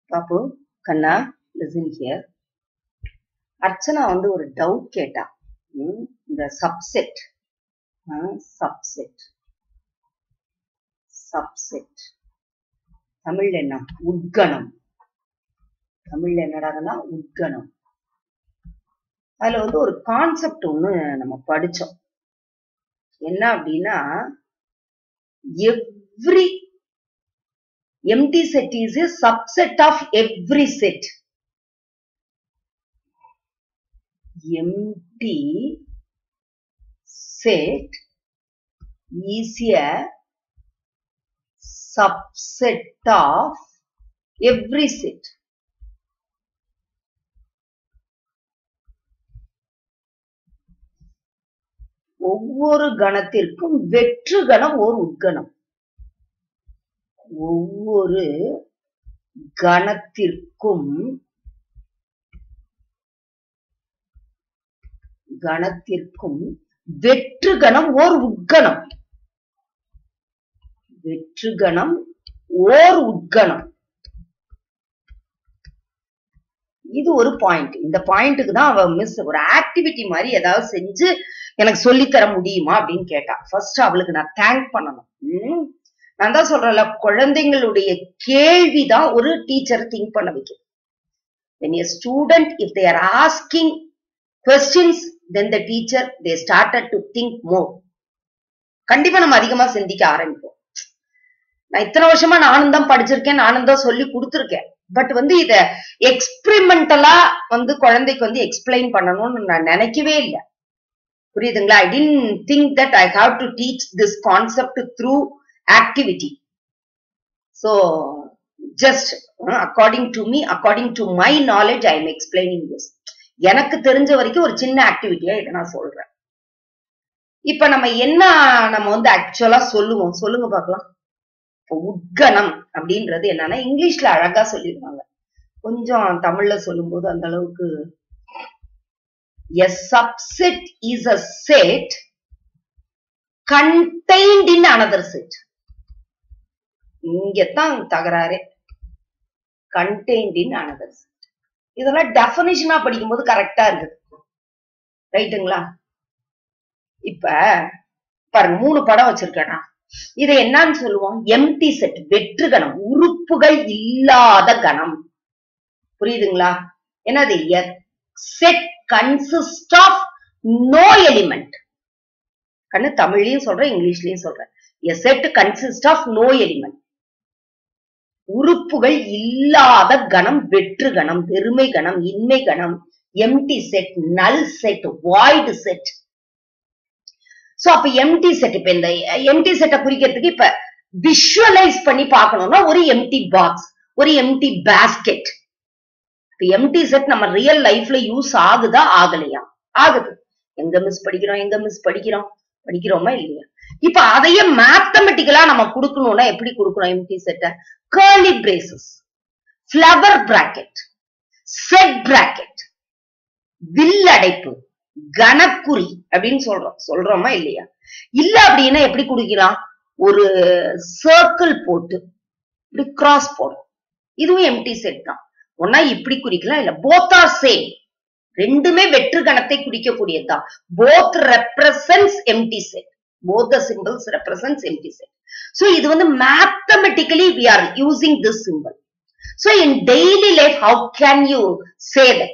பாப்பு கண்ணா listen here Archana வந்து ஒரு டவுட் கேட்டா ம், இந்த சப்செட் சப்செட் சப்செட் தமிழ்ல என்ன உட்கணம் தமிழ்ல என்னடாதுன்னா உட்கணம் அதுல வந்து ஒரு கான்செப்ட் ஒண்ணு நம்ம படிச்சோம் என்ன அப்படின்னா every empty set is a subset of every set empty set is a subset of every set ஒவ்வொரு கணத்திற்கும் வெற்று கணம் ஓர் உட்கணம் ஒவ்வொரு கணத்திற்கும் கணத்திற்கும் வெற்று கணம் ஓர் உட்கணம் வெற்று கணம் ஓர் உட்கணம் இது ஒரு பாயிண்ட் இந்த பாயிண்ட்டுக்கு தான் அவ மிஸ் ஒரு ஆக்டிவிட்டி மாதிரி ஏதாவது செஞ்சு எனக்கு சொல்லித் தர முடியுமா அப்படின்னு கேட்டா ஃபர்ஸ்ட் அவளுக்கு நான் தேங்க் பண்ணணும் ம்? நான் தான் சொல்றேன்ல குழந்தைங்களுடைய கேள்விதான் ஒரு டீச்சர் திங்க் பண்ண வைக்கும் when a student if they are asking questions then the teacher they started to think more கண்டிப்பா நம்ம அதிகமா சிந்திக்க ஆரம்பிப்போம் நான் இத்தனை வருஷமா நானும் தான் படிச்சிருக்கேன் நானும் தான் சொல்லி கொடுத்துருக்கேன் பட் வந்து இத எக்ஸ்பிரிமெண்டலா வந்து குழந்தைக்கு வந்து எக்ஸ்பிளைன் பண்ணணும்னு நான் நினைக்கவே இல்லை புரியுதுங்களா I tend think that I have to teach this concept through activity so just according to me according to my knowledge I am explaining this எனக்கு தெரிஞ்ச வரைக்கும் ஒரு சின்ன ஆக்டிவிட்டியா இதை நான் சொல்றேன் இப்ப நம்ம என்ன நம்ம வந்து ஆக்சுவலா சொல்லுவோம் சொல்லுங்க பார்க்கலாம் இப்போ உட்கணம் அப்படின்றது என்னன்னா இங்கிலீஷ்ல அழகா சொல்லிருக்காங்க கொஞ்சம் தமிழ்ல சொல்லும்போது அந்த அளவுக்கு a subset is a set contained in another set இங்கத்தான் தகராறே contained in another set இதெல்லாம் டெபனிஷனா படிக்கும்போது கரெக்டா இருக்குது ரைட்டுங்களா இப்ப பாருங்க மூணு படம் வச்சிருக்கேனா இதை என்னன்னு சொல்லுவோம் எம்டி செட் வெற்று கணம் உறுப்புகள் இல்லாத கணம் புரியுதுங்களா என்னது set consist of no element கண்ணு தமிழ்லயும் சொல்றேன் இங்கிலீஷ்லயும் சொல்றேன் a set consist of no element உறுப்புகள் இல்லாத கணம் வெற்று கணம் வெறுமை கணம் இன்மை கணம் empty set null set void set so அப்ப எம்டி செட் இப்ப இந்த எம்டி செட்டை குறிக்கிறதுக்கு இப்ப விஷுவலைஸ் பண்ணி பார்க்கணும்னா ஒரு எம்டி பாக்ஸ் ஒரு எம்டி பேஸ்கெட் இப்ப எம்டி செட் நம்ம ரியல் லைஃப்ல யூஸ் ஆகுதா ஆகலையா ஆகுது எங்க மிஸ் படிக்கிறோம் எங்க மிஸ் படிக்கிறோம் படிக்கிறோமா இல்லையா இப்ப அதையே மேத்தமெட்டிக்கலா நம்ம கொடுக்கணும்னா எப்படி கொடுக்கணும் எம்டி செட்டை curly braces flower bracket set bracket வில் அடைப்பு கனக்குறி அப்படின்னு சொல்றோம் சொல்றோமா இல்லையா இல்ல அப்படின்னா எப்படி குடிக்கலாம் ஒரு சர்க்கிள் போட்டு இப்படி கிராஸ் போடும் இதுவும் எம்டி செட் தான் ஒன்னா இப்படி குறிக்கலாம் இல்ல போத் ஆர் சேம் ரெண்டுமே வெற்று கணத்தை குறிக்கக்கூடியதுதான் both represents empty set both the symbols represents empty set so இது வந்து mathematically we are using this symbol so in daily life how can you say that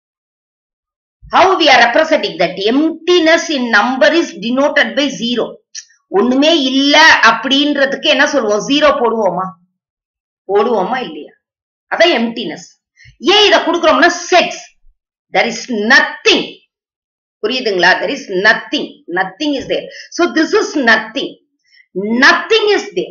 how we are representing that emptiness in number is denoted by zero ஒண்ணுமே இல்ல அப்படின்றதுக்கு என்ன சொல்லுவோம் zero போடுவோமா போடுவோமா இல்லையா அதான் எம்டினஸ் ஏன் இத கொடுக்குறோம்னா செட்ஸ் தெர் இஸ் நத்திங் புரியுதுங்களா there is nothing nothing is there so this is nothing nothing is there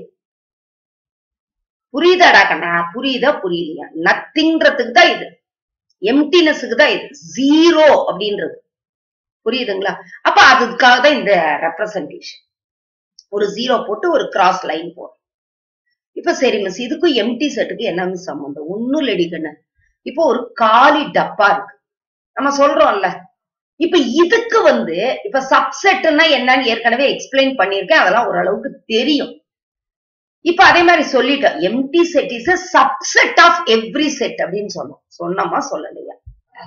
புரியுதாடா கண்ணா புரியுதா புரியலையா நத்திங்கிறதுக்கு தான் இது எம்டினஸுக்கு தான் இது ஜீரோ அப்படின்றது புரியுதுங்களா அப்ப அதுக்காக தான் இந்த ரெப்ரசன்டேஷன் ஒரு ஜீரோ போட்டு ஒரு கிராஸ் லைன் போடும் இப்ப சரி மிஸ் இதுக்கும் எம்டி செட்டுக்கு என்ன மிஸ் சம்பந்தம் ஒன்னும் இல்லடி கண்ணு இப்போ ஒரு காலி டப்பா இருக்கு நம்ம சொல்றோம்ல இப்ப இதுக்கு வந்து இப்ப சப்செட்னா என்னன்னு ஏற்கனவே எக்ஸ்பிளைன் பண்ணியிருக்கேன் அதெல்லாம் ஓரளவுக்கு தெரியும் இப்ப அதே மாதிரி சொல்லிட்டோம் empty set is a subset of every set அப்படின்னு சொன்னோம் சொன்னோமா சொல்லலையா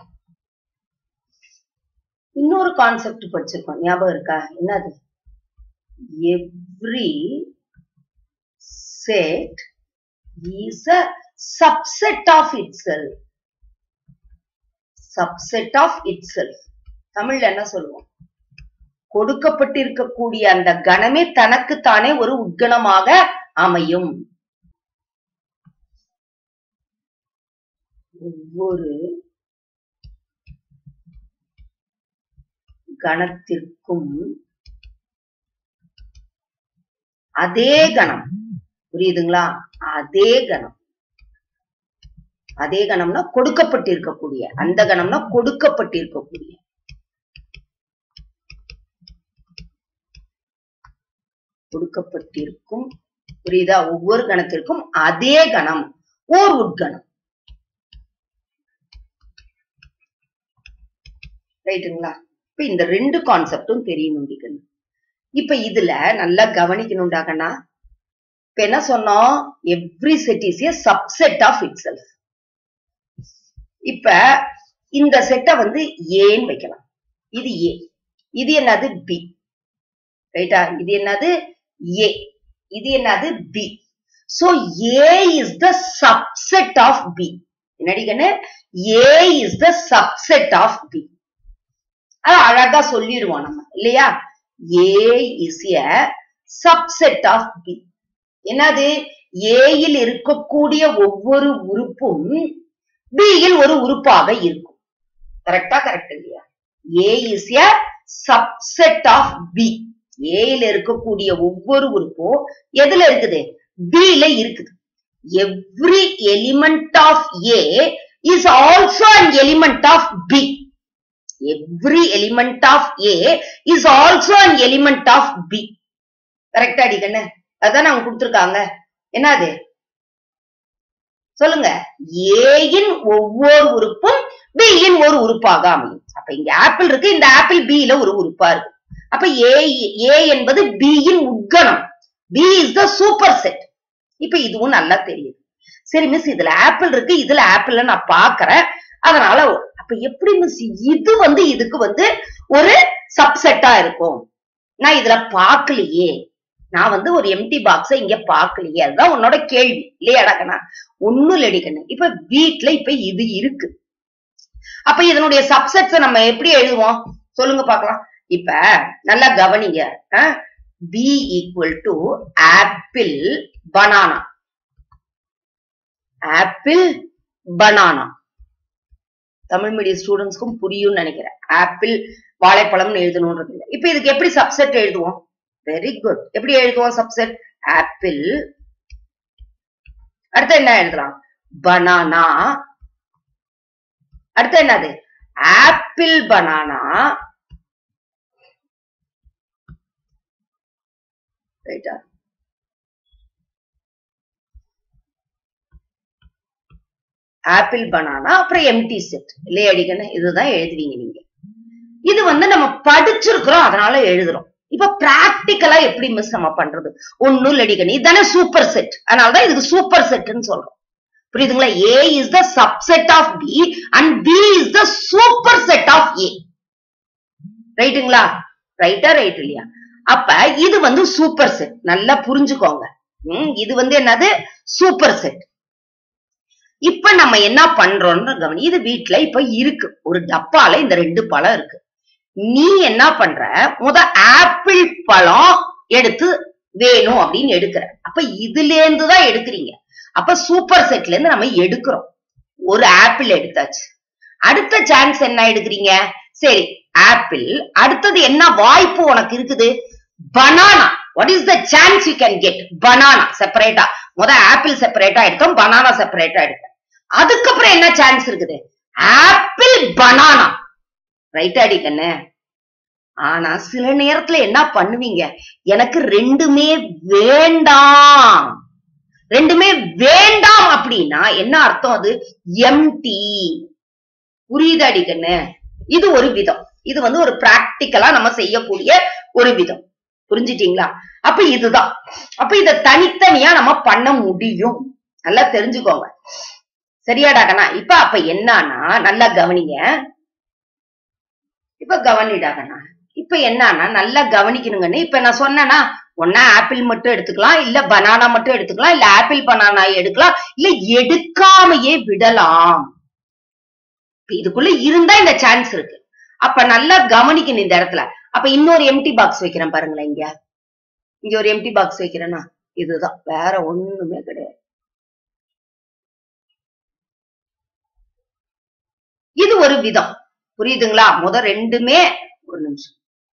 இன்னொரு கான்செப்ட் படிச்சிருக்கோம் ஞாபகம் இருக்கா என்னது every set is a subset of itself subset of itself தமிழ்ல என்ன சொல்லுவோம் கொடுக்கப்பட்டிருக்கக்கூடிய அந்த கணமே தனக்குத்தானே ஒரு உட்கணமாக அமையும் ஒவ்வொரு கணத்திற்கும் அதே கணம் புரியுதுங்களா அதே கணம் அதே கணம்னா கொடுக்கப்பட்டிருக்கக்கூடிய அந்த கணம்னா கொடுக்கப்பட்டிருக்கக்கூடிய கொடுக்கப்பட்டிருக்கும் புரியுதா ஒவ்வொரு கணத்திற்கும் அதே கணம் ஓர் உட்கணம் ரைட்டுங்களா இப்ப இந்த ரெண்டு கான்செப்டும் தெரியணும் இப்ப இதுல நல்லா கவனிக்கணும்டாக்கண்ணா இப்ப என்ன சொன்னோம் every set is a subset of itself இப்ப இந்த செட்டை வந்து ஏன்னு வைக்கலாம் இது ஏ இது என்னது பி ரைட்டா இது என்னது ஏ இது என்னது B so A is the subset of B என்னடி கண்ணு A is the subset of B அது அழகா சொல்லிடுவோம் நம்ம இல்லையா A is a subset of B என்னது ஏயில் இருக்கக்கூடிய ஒவ்வொரு உறுப்பும் பியில் ஒரு உறுப்பாக இருக்கும் கரெக்டா கரெக்ட் இல்லையா A is a subset of B ஏல இருக்கக்கூடிய ஒவ்வொரு உறுப்பும் எதுல இருக்குது பில இருக்குது every element of A is also an element of B every element of A is also an element of B கரெக்டா அடிக்கண்ணு அதான் அவங்க கொடுத்துருக்காங்க என்னது சொல்லுங்க ஏயின் ஒவ்வொரு உறுப்பும் பியின் ஒரு உறுப்பாக அமையும் அப்ப இங்க ஆப்பிள் இருக்கு இந்த ஆப்பிள் பில ஒரு உறுப்பா இருக்கு அப்ப ஏ ஏ என்பது பியின் உட்கணம் B is the super set இப்ப இதுவும் நல்லா தெரியுது சரி மிஸ் இதுல ஆப்பிள் இருக்கு இதுல ஆப்பிள் நான் பாக்குறேன் அதனால அப்ப எப்படி மிஸ் இது வந்து இதுக்கு வந்து ஒரு சப்செட்டா இருக்கும் நான் இதுல பாக்கலையே நான் வந்து ஒரு எம்டி பாக்ஸ இங்க பாக்கலையே அதுதான் உன்னோட கேள்வி இல்லையாடாக்கண்ணா ஒண்ணும் இல்லடிக்கண்ணு இப்ப வீட்ல இப்ப இது இருக்கு அப்ப இதனுடைய சப்செட்ஸ நம்ம எப்படி எழுதுவோம் சொல்லுங்க பாக்கலாம் இப்ப நல்லா கவனிங்க B equal to apple banana apple banana Tamil medium ஸ்டூடெண்ட்ஸ்க்கும் புரியும்னு நினைக்கிறேன் ஆப்பிள் வாழைப்பழம்னு எழுதணும்ன்றது இல்லை இப்ப இதுக்கு எப்படி சப்செட் எழுதுவோம் வெரி குட் எப்படி எழுதுவோம் சப்செட் ஆப்பிள் அடுத்து என்ன எழுதலாம் பனானா அடுத்து என்னது ஆப்பிள் பனானா ரைட்டா ஆப்பிள் பனானா அப்புறம் எம்டி செட் இல்லையா அடிக்கணும் இதுதான் எழுதுவீங்க நீங்க இது வந்து நம்ம படிச்சிருக்கிறோம் அதனால எழுதுறோம் இப்ப பிராக்டிக்கலா எப்படி மிஸ் நம்ம பண்றது ஒன்னும் இல்லடிக்கணும் இதுதானே சூப்பர் செட் அதனாலதான் இதுக்கு சூப்பர் செட்னு சொல்றோம் புரியுதுங்களா A is the subset of B and B is the super set of A ரைட்டுங்களா ரைட்டா ரைட் இல்லையா அப்ப இது வந்து சூப்பர் செட் நல்லா புரிஞ்சுக்கோங்க ம், இது வந்து என்னது சூப்பர் செட் இப்ப நம்ம என்ன பண்றோம்னு கவனி இது வீட்ல இப்ப இருக்கு ஒரு டப்பால இந்த ரெண்டு பழம் இருக்கு நீ என்ன பண்ற முத ஆப்பிள் பழம் எடுத்து வேணும் அப்படின்னு எடுக்கிற அப்ப இதுல இருந்து தான் எடுக்கிறீங்க அப்ப சூப்பர் செட்ல இருந்து நம்ம எடுக்கிறோம் ஒரு ஆப்பிள் எடுத்தாச்சு அடுத்த சான்ஸ் என்ன எடுக்கிறீங்க சரி ஆப்பிள் அடுத்தது என்ன வாய்ப்பு உனக்கு இருக்குது banana what is the chance you can get banana செப்பரேட்டா முத ஆப்பிள் செப்பரேட்டா எடுத்தோம் பனானா செப்பரேட்டா எடுத்தோம் அதுக்கப்புறம் என்ன சான்ஸ் இருக்குது ஆப்பிள் பனானா ரைட் அடி கண்ணு ஆனா சில நேரத்துல என்ன பண்ணுவீங்க எனக்கு ரெண்டுமே வேண்டாம் ரெண்டுமே வேண்டாம் அப்படின்னா என்ன அர்த்தம் அது எம்டி புரியுது அடிக்கண்ணு இது ஒரு விதம் இது வந்து ஒரு பிராக்டிக்கலா நம்ம செய்யக்கூடிய ஒரு விதம் புரிஞ்சிட்டீங்களா அப்ப இதுதான் அப்ப இத தனித்தனியா நம்ம பண்ண முடியும் நல்லா தெரிஞ்சுக்கோங்க சரியாடா கண்ணா இப்ப அப்ப என்னன்னா நல்லா கவனிங்க இப்ப கவனிடா கண்ணா இப்ப என்னன்னா நல்லா கவனிக்கணுங்கன்னு இப்ப நான் சொன்னேன்னா ஒன்னா ஆப்பிள் மட்டும் எடுத்துக்கலாம் இல்ல பனானா மட்டும் எடுத்துக்கலாம் இல்ல ஆப்பிள் பனானா எடுக்கலாம் இல்ல எடுக்காமையே விடலாம் இப்ப இதுக்குள்ள இருந்தா இந்த சான்ஸ் இருக்கு அப்ப நல்லா கவனிக்கணும் இந்த இடத்துல அப்ப இன்னொரு எம்டி பாக்ஸ் வைக்கிறேன் பாருங்களேன் இங்க இங்க ஒரு எம்டி பாக்ஸ் வைக்கிறேன்னா இதுதான் வேற ஒண்ணுமே கிடையாது இது ஒரு விதம் புரியுதுங்களா முத ரெண்டுமே ஒரு நிமிஷம்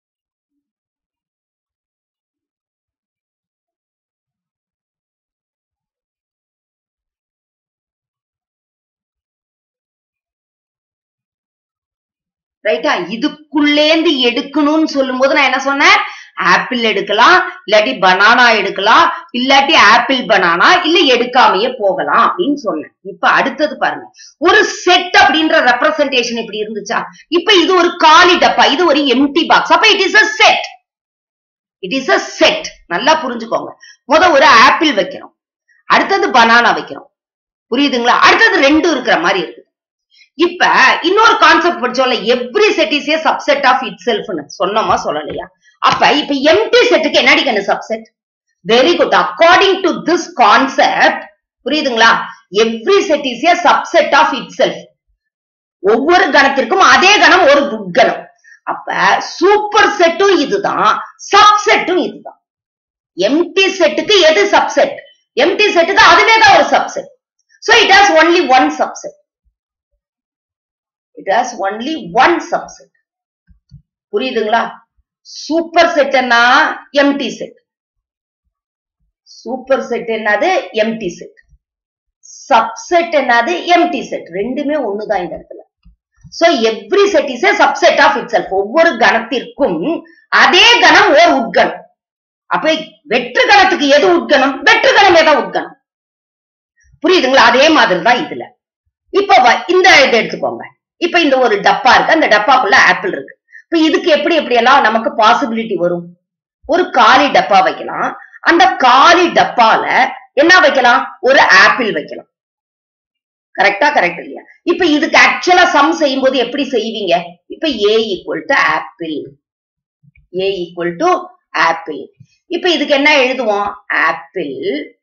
ரைட்டா இதுக்குள்ளேந்து எடுக்கணும்னு சொல்லும் போது நான் என்ன சொன்னேன் ஆப்பிள் எடுக்கலாம் இல்லாட்டி பனானா எடுக்கலாம் இல்லாட்டி ஆப்பிள் பனானா இல்ல எடுக்காமையே போகலாம் அப்படின்னு சொன்னேன் இப்ப அடுத்தது பாருங்க ஒரு செட் அப்படின்ற ரெப்ரசன்டேஷன் இப்படி இருந்துச்சா இப்ப இது ஒரு காலி டப்பா இது ஒரு எம்டி பாக்ஸ் அப்ப it is a set it is a set நல்லா புரிஞ்சுக்கோங்க முத ஒரு ஆப்பிள் வைக்கிறோம் அடுத்தது பனானா வைக்கிறோம் புரியுதுங்களா அடுத்தது ரெண்டும் இருக்கிற மாதிரி இருக்கு இப்ப இன்னொரு கான்செப்ட் படிச்சோம்ல every set is a subset of இட் செல்ஃப்னு சொன்னோமா சொல்லலையா அப்ப இப்ப எம்டி செட்டுக்கு என்னடி கண்ணு subset very good according to this concept புரியுதுங்களா every set is a subset of itself ஒவ்வொரு கணத்திற்கும் அதே கணம் ஒரு உட்கணம் அப்ப சூப்பர் செட்டும் இதுதான் சப்செட்டும் இதுதான் எம்டி செட்டுக்கு எது சப்செட் எம்டி செட்டுக்கு அதுவே தான் ஒரு subset so it has only one subset it has only one subset புரியுதுங்களா சூப்பர் செட்னா எம்டி செட் சூப்பர் செட் என்னது எம்டி செட் சப்செட் என்னது எம்டி செட் ரெண்டுமே ஒண்ணுதான் இந்த இடத்துல so every set is a subset of itself ஒவ்வொரு கணத்திற்கும் அதே கணம் ஓர் உட்கணம் அப்ப வெற்று கணத்துக்கு எது உட்கணம் வெற்று கணமே தான் உட்கணம் புரியுதுங்களா அதே மாதிரி தான் இதுல இப்ப வ- இந்த இதை எடுத்துக்கோங்க இப்ப இந்த ஒரு டப்பா இருக்கு அந்த டப்பாக்குள்ள ஆப்பிள் இருக்கு இப்ப இதுக்கு எப்படி எப்படி எல்லாம் நமக்கு பாசிபிலிட்டி வரும் ஒரு காலி டப்பா வைக்கலாம் அந்த காலி டப்பால என்ன வைக்கலாம் ஒரு ஆப்பிள் வைக்கலாம் கரெக்டா கரெக்ட் இல்லையா இப்ப இதுக்கு ஆக்சுவலா சம் செய்யும் போது எப்படி செய்வீங்க இப்ப A equal to apple A equal to apple இப்ப இதுக்கு என்ன எழுதுவோம் ஆப்பிள்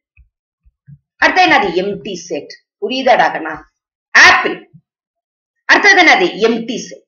அடுத்து என்னது எம்டி செட் புரியுதாடா கண்ணா ஆப்பிள் அடுத்தது என்னது எம்டி செட்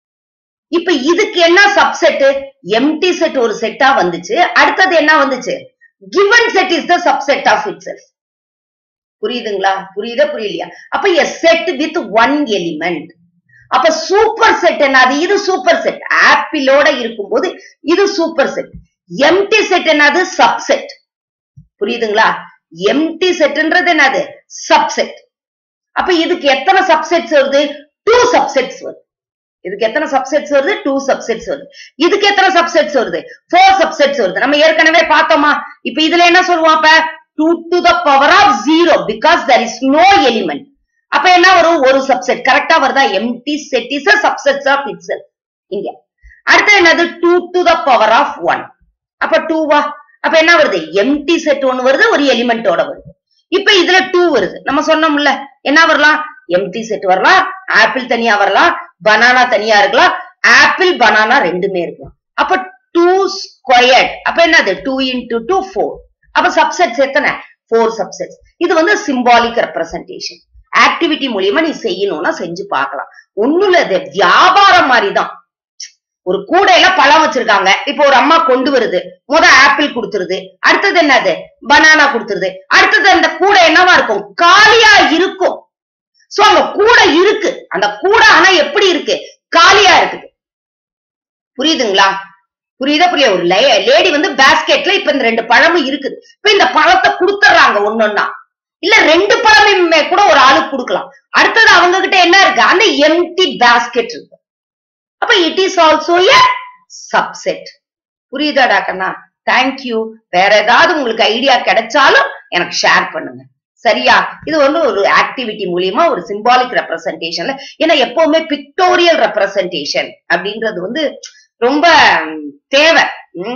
இப்ப இதுக்கு என்ன சப்செட் எம்டி செட் ஒரு செட்டா வந்துச்சு அடுத்தது என்ன வந்துச்சு given set is the subset of itself புரியுதுங்களா புரியுதா புரியலையா அப்ப a set with one element அப்ப சூப்பர் செட் என்னது இது சூப்பர் செட் ஆப்பிளோட இருக்கும்போது இது சூப்பர் செட் எம்டி செட் என்னது சப்செட் புரியுதுங்களா எம்டி செட்ன்றது என்னது சப்செட் அப்ப இதுக்கு எத்தனை சப்செட்ஸ் வருது டூ சப்செட்ஸ் வருது இதுக்கு எத்தனை சப்செட்ஸ் வருது டூ சப்செட்ஸ் வருது இதுக்கு எத்தனை சப்செட்ஸ் வருது ஃபோர் சப்செட்ஸ் வருது நம்ம ஏற்கனவே பார்த்தோமா இப்ப இதுல என்ன சொல்லுவோம் அப்ப two to the power of zero because there is no element அப்ப என்ன வரும் ஒரு சப்செட் கரெக்டா வருதா empty set is a subsets of it இங்க அடுத்து என்னது two to the power of one அப்ப டூவா அப்ப என்ன வருது எம்டி செட் ஒன்னு வருது ஒரு எலிமெண்டோட வருது இப்ப இதுல டூ வருது நம்ம சொன்னோம்ல என்ன வரலாம் எம்டி செட் வரலாம் ஆப்பிள் தனியா வரலாம் பனானா தனியா இருக்கலாம் ஆப்பிள் பனானா ரெண்டுமே இருக்கலாம் அப்ப டூ ஸ்கொயர்ட் அப்ப என்னது டூ இன்டூ டூ ஃபோர் அப்ப சப்செட்ஸ் எத்தனை ஃபோர் சப்செட்ஸ் இது வந்து சிம்பாலிக் ரெப்ரசன்டேஷன் ஆக்டிவிட்டி மூலியமா நீ செய்யணும்னா செஞ்சு பார்க்கலாம் ஒண்ணும் இல்ல இது வியாபாரம் மாதிரிதான் ஒரு கூடையில பழம் வச்சிருக்காங்க இப்போ ஒரு அம்மா கொண்டு வருது முத ஆப்பிள் கொடுத்துருது அடுத்தது என்னது பனானா கொடுத்துருது அடுத்தது அந்த கூடை என்னவா இருக்கும் காலியா இருக்கும் சோ அந்த கூடை இருக்கு அந்த கூடை ஆனா எப்படி இருக்கு காலியா இருக்குது புரியுதுங்களா புரியுதா புரிய ஒரு லேடி வந்து பேஸ்கெட்ல இப்ப இந்த ரெண்டு பழமும் இருக்குது இப்ப இந்த பழத்தை கொடுத்துறாங்க ஒன்னொன்னா இல்ல ரெண்டு பழமுமே கூட ஒரு ஆளுக்கு கொடுக்கலாம் அடுத்தது அவங்க கிட்ட என்ன இருக்கு அந்த எம்டி பேஸ்கெட் இருக்கு அப்ப it is also a subset புரியுதாடா கண்ணா தேங்க்யூ வேற ஏதாவது உங்களுக்கு ஐடியா கிடைச்சாலும் எனக்கு ஷேர் பண்ணுங்க சரியா இது வந்து ஒரு ஆக்டிவிட்டி மூலியமா ஒரு சிம்பாலிக் ரெப்ரசன்டேஷன்ல ஏன்னா எப்பவுமே பிக்டோரியல் ரெப்ரசன்டேஷன் அப்படின்றது வந்து ரொம்ப ம், தேவை ம்.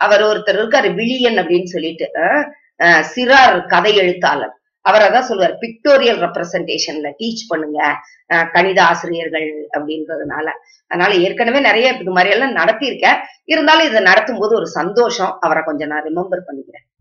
அவர் ஒருத்தர் இருக்காரு விழியன் அப்படின்னு சொல்லிட்டு அஹ், அஹ், சிறார் கதை எழுத்தாளர் அவர் அதான் சொல்லுவார் பிக்டோரியல் ரெப்ரசன்டேஷன்ல டீச் பண்ணுங்க அஹ், கணித ஆசிரியர்கள் அப்படின்றதுனால அதனால ஏற்கனவே நிறைய இது மாதிரி எல்லாம் நடத்தியிருக்கேன் இருந்தாலும் இதை நடத்தும் போது ஒரு சந்தோஷம் அவரை கொஞ்சம் நான் ரிமெம்பர் பண்ணிக்கிறேன்